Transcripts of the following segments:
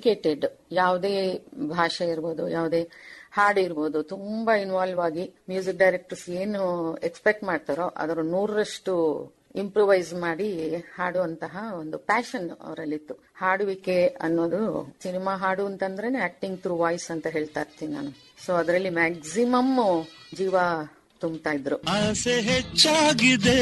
dedicated ಯಾವುದೇ ಭಾಷೆ ಇರ್ಬೋದು ಯಾವುದೇ ಹಾಡು ಇರ್ಬೋದು ತುಂಬಾ ಇನ್ವಾಲ್ವ್ ಆಗಿ ಮ್ಯೂಸಿಕ್ ಡೈರೆಕ್ಟರ್ಸ್ ಏನು ಎಕ್ಸ್ಪೆಕ್ಟ್ ಮಾಡ್ತಾರೋ ಅದರ ನೂರರಷ್ಟು ಇಂಪ್ರೂವೈಸ್ ಮಾಡಿ ಹಾಡುವಂತಹ ಒಂದು ಪ್ಯಾಷನ್ ಅವರಲ್ಲಿತ್ತು ಹಾಡುವಿಕೆ ಅನ್ನೋದು ಸಿನಿಮಾ ಹಾಡು ಅಂತಂದ್ರೆ ಆಕ್ಟಿಂಗ್ ಥ್ರೂ ವಾಯ್ಸ್ ಅಂತ ಹೇಳ್ತಾ ಇರ್ತೀನಿ ನಾನು ಸೊ ಅದರಲ್ಲಿ ಮ್ಯಾಕ್ಸಿಮಮ್ ಜೀವ ತುಂಬ್ತಾ ಇದ್ರು ಆಸೆ ಹೆಚ್ಚಾಗಿದೆ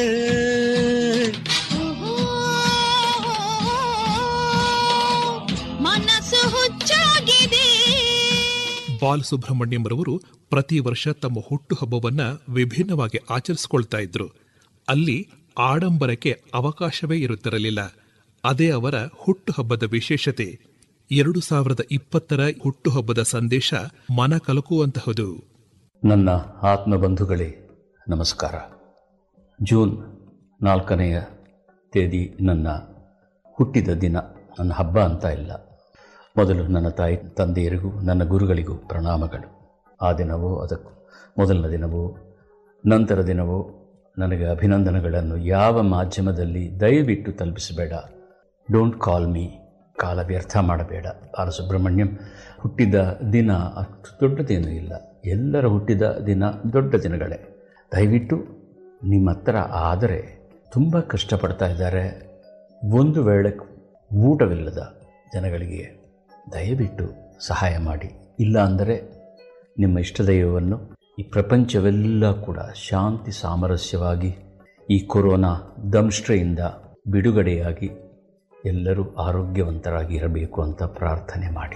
ಮನಸ್ಸು ಹುಚ್ಚಾಗಿದೆ ಬಾಲಸುಬ್ರಹ್ಮಣ್ಯಂ ರವರು ಪ್ರತಿ ವರ್ಷ ತಮ್ಮ ಹುಟ್ಟುಹಬ್ಬವನ್ನ ವಿಭಿನ್ನವಾಗಿ ಆಚರಿಸಿಕೊಳ್ತಾ ಇದ್ರು ಅಲ್ಲಿ ಆಡಂಬರಕ್ಕೆ ಅವಕಾಶವೇ ಇರುತ್ತಿರಲಿಲ್ಲ ಅದೇ ಅವರ ಹುಟ್ಟುಹಬ್ಬದ ವಿಶೇಷತೆ ಎರಡು ಸಾವಿರದ ಇಪ್ಪತ್ತರ ಹುಟ್ಟುಹಬ್ಬದ ಸಂದೇಶ ಮನ ಕಲಕುವಂತಹದು ನನ್ನ ಆತ್ಮ ಬಂಧುಗಳೇ ನಮಸ್ಕಾರ ಜೂನ್ ನಾಲ್ಕನೆಯ ತೇದಿ ನನ್ನ ಹುಟ್ಟಿದ ದಿನ ನನ್ನ ಹಬ್ಬ ಅಂತ ಇಲ್ಲ ಮೊದಲು ನನ್ನ ತಾಯಿ ತಂದೆಯರಿಗೂ ನನ್ನ ಗುರುಗಳಿಗೂ ಪ್ರಣಾಮಗಳು ಆ ದಿನವೋ ಅದಕ್ಕೂ ಮೊದಲನ ದಿನವೋ ನಂತರ ದಿನವೋ ನನಗೆ ಅಭಿನಂದನೆಗಳನ್ನು ಯಾವ ಮಾಧ್ಯಮದಲ್ಲಿ ದಯವಿಟ್ಟು ತಲುಪಿಸಬೇಡ ಡೋಂಟ್ ಕಾಲ್ ಮೀ ಕಾಲ ವ್ಯರ್ಥ ಮಾಡಬೇಡ ಬಾಲಸುಬ್ರಹ್ಮಣ್ಯಂ ಹುಟ್ಟಿದ ದಿನ ಅಷ್ಟು ದೊಡ್ಡದೇನೂ ಇಲ್ಲ ಎಲ್ಲರ ಹುಟ್ಟಿದ ದಿನ ದೊಡ್ಡ ದಿನಗಳೇ ದಯವಿಟ್ಟು ನಿಮ್ಮ ಹತ್ರ ಆದರೆ ತುಂಬ ಕಷ್ಟಪಡ್ತಾ ಇದ್ದಾರೆ ಒಂದು ವೇಳೆ ಊಟವಿಲ್ಲದ ಜನಗಳಿಗೆ ದಯವಿಟ್ಟು ಸಹಾಯ ಮಾಡಿ ಇಲ್ಲ ಅಂದರೆ ನಿಮ್ಮ ಇಷ್ಟದೈವವನ್ನು ಈ ಪ್ರಪಂಚವೆಲ್ಲ ಕೂಡ ಶಾಂತಿ ಸಾಮರಸ್ಯವಾಗಿ ಈ ಕೊರೋನಾ ದಂಷ್ಟ್ರೆಯಿಂದ ಬಿಡುಗಡೆಯಾಗಿ ಎಲ್ಲರೂ ಆರೋಗ್ಯವಂತರಾಗಿ ಇರಬೇಕು ಅಂತ ಪ್ರಾರ್ಥನೆ ಮಾಡಿ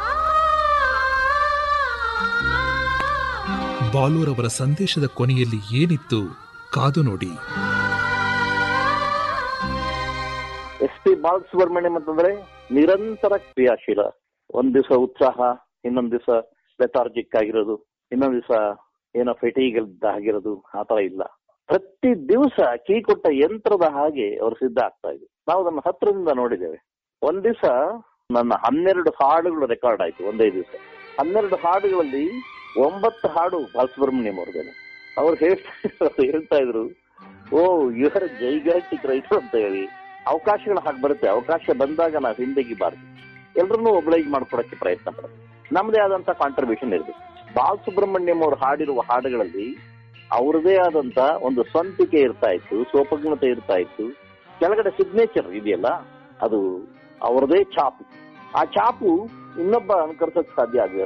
ಬಾಲೂರವರ ಸಂದೇಶದ ಕೊನೆಯಲ್ಲಿ ಏನಿತ್ತು ಕಾದು ನೋಡಿ ಎಸ್ ಪಿ ಬಾಲಸುಬ್ರಹ್ಮಣ್ಯಂ ಅಂತಂದ್ರೆ ನಿರಂತರ ಕ್ರಿಯಾಶೀಲ ಒಂದ್ ದಿವಸ ಉತ್ಸಾಹ ಇನ್ನೊಂದ್ ದಿವಸ ಲೆಥಾರ್ಜಿಕ್ ಆಗಿರೋದು ಇನ್ನೊಂದ್ ದಿವಸ ಏನೋ ಫೆಟಿಗ್ ಆಗಿರೋದು ಆತರ ಇಲ್ಲ ಪ್ರತಿ ದಿವಸ ಕೀ ಕೊಟ್ಟ ಯಂತ್ರದ ಹಾಗೆ ಅವರು ಸಿದ್ಧ ಆಗ್ತಾ ಇದ್ರು ನಾವು ಅದನ್ನ ಹತ್ರದಿಂದ ನೋಡಿದ್ದೇವೆ ಒಂದ್ ದಿವಸ ನನ್ನ ಹನ್ನೆರಡು ಹಾಡುಗಳು ರೆಕಾರ್ಡ್ ಆಯ್ತು ಒಂದೇ ದಿವಸ ಹನ್ನೆರಡು ಹಾಡುಗಳಲ್ಲಿ ಒಂಬತ್ತು ಹಾಡು ಬಾಲಸುಬ್ರಹ್ಮಣ್ಯಂ ಅವ್ರದ್ದೇನೆ ಅವ್ರು ಹೇಳ್ತಾ ಹೇಳ್ತಾ ಇದ್ರು oh you are gigantic writer ಅಂತ ಹೇಳಿ ಅವಕಾಶಗಳು ಹಾಗೆ ಬರುತ್ತೆ ಅವಕಾಶ ಬಂದಾಗ ನಾವು ಹಿಂದೆಗಿಬಾರ್ದು ಎಲ್ರನ್ನೂ ಒಬ್ಲೈಜ್ ಮಾಡ್ಕೊಡಕ್ಕೆ ಪ್ರಯತ್ನ ಪಡ್ತೀವಿ ನಮ್ಮದೇ ಆದಂತ ಕಾಂಟ್ರಿಬ್ಯೂಷನ್ ಇರಬೇಕು ಬಾಲಸುಬ್ರಹ್ಮಣ್ಯಂ ಅವರು ಹಾಡಿರುವ ಹಾಡುಗಳಲ್ಲಿ ಅವ್ರದೇ ಆದಂತ ಒಂದು ಸ್ವಂತಿಕೆ ಇರ್ತಾ ಇತ್ತು ಸೋಪಜ್ಞತೆ ಇರ್ತಾ ಇತ್ತು ಕೆಳಗಡೆ ಸಿಗ್ನೇಚರ್ ಇದೆಯಲ್ಲ ಅದು ಅವರದೇ ಛಾಪು ಆ ಛಾಪು ಇನ್ನೊಬ್ಬ ಅನುಕರಿಸಕ್ ಸಾಧ್ಯ ಆಗದೆ